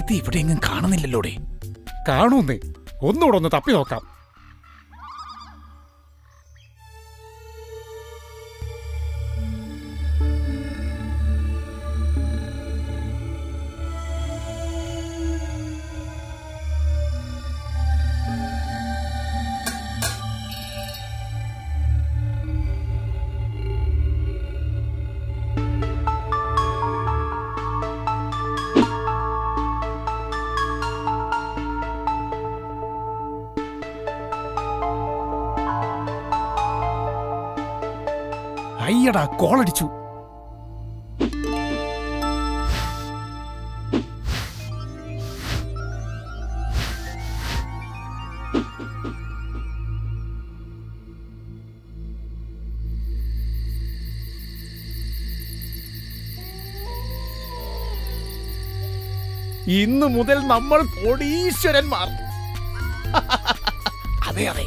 ഒരുത്തി ഇവിടെ എങ്ങും കാണുന്നില്ലല്ലോടെ കാണൂന്നേ ഒന്നുകൂടെ ഒന്ന് തപ്പി നോക്കാം അയ്യടാ കോളടിച്ചു ഇന്നു മുതൽ നമ്മൾ കോടീശ്വരന്മാർ അതെ അതെ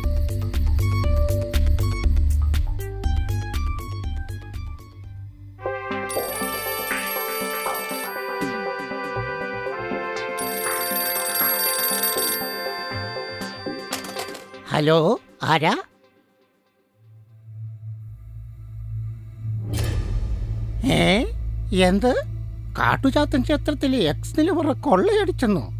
ഹലോ ആരാ ഏ എന്ത് കാട്ടുചാത്തൻ ക്ഷേത്രത്തിലെ എക്സ് നിലവറ കൊള്ളയടിച്ചെന്നോ